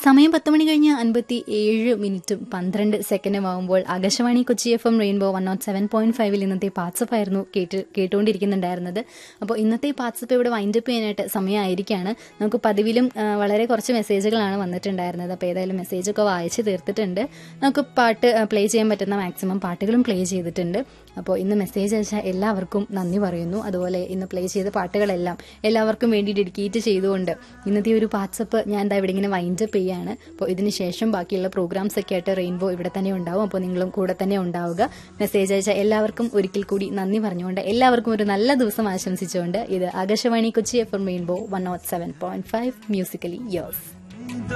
സമയം പത്ത് മണി കഴിഞ്ഞ് അൻപത്തി ഏഴ് മിനിറ്റും പന്ത്രണ്ട് സെക്കൻഡും ആകുമ്പോൾ Akashvani Kochi F M rainbow one nought seven point ഫൈവിൽ ഇന്നത്തെ പാട്സപ്പ് ആയിരുന്നു കേട്ട് കേട്ടുകൊണ്ടിരിക്കുന്നുണ്ടായിരുന്നത് അപ്പോൾ ഇന്നത്തെ പാട്സപ്പ് ഇവിടെ വൈൻഡപ്പ് ചെയ്യാനായിട്ട് സമയമായിരിക്കുകയാണ് നമുക്ക് പതിവിലും ആ, വളരെ കുറച്ച് മെസ്സേജുകളാണ് വന്നിട്ടുണ്ടായിരുന്നത് അപ്പോൾ ഏതായാലും മെസ്സേജൊക്കെ വായിച്ച് തീർത്തിട്ടുണ്ട് നമുക്ക് പാട്ട് പ്ലേ ചെയ്യാൻ പറ്റുന്ന മാക്സിമം പാട്ടുകളും പ്ലേ ചെയ്തിട്ടുണ്ട് അപ്പോൾ ഇന്ന് മെസ്സേജ് അയച്ച എല്ലാവർക്കും നന്ദി പറയുന്നു അതുപോലെ ഇന്ന് പ്ലേ ചെയ്ത പാട്ടുകളെല്ലാം എല്ലാവർക്കും വേണ്ടി ഡെഡിക്കേറ്റ് ചെയ്തുകൊണ്ട് ഇന്നത്തെ ഒരു വാട്സപ്പ് ഞാൻ എന്താ ഇവിടെ ഇങ്ങനെ വൈൻഡപ്പ് ചെയ്യാണ് അപ്പോൾ ഇതിന് ശേഷം ബാക്കിയുള്ള പ്രോഗ്രാംസ് ഒക്കെ ആയിട്ട് റെയിൻബോ ഇവിടെ തന്നെ ഉണ്ടാവും അപ്പോൾ നിങ്ങളും കൂടെ തന്നെ ഉണ്ടാവുക മെസ്സേജ് അയച്ച എല്ലാവർക്കും ഒരിക്കൽ കൂടി നന്ദി പറഞ്ഞുകൊണ്ട് എല്ലാവർക്കും ഒരു നല്ല ദിവസം ആശംസിച്ചുകൊണ്ട് ഇത് Akashvani Kochi F M rainbow one nought seven point five musically yours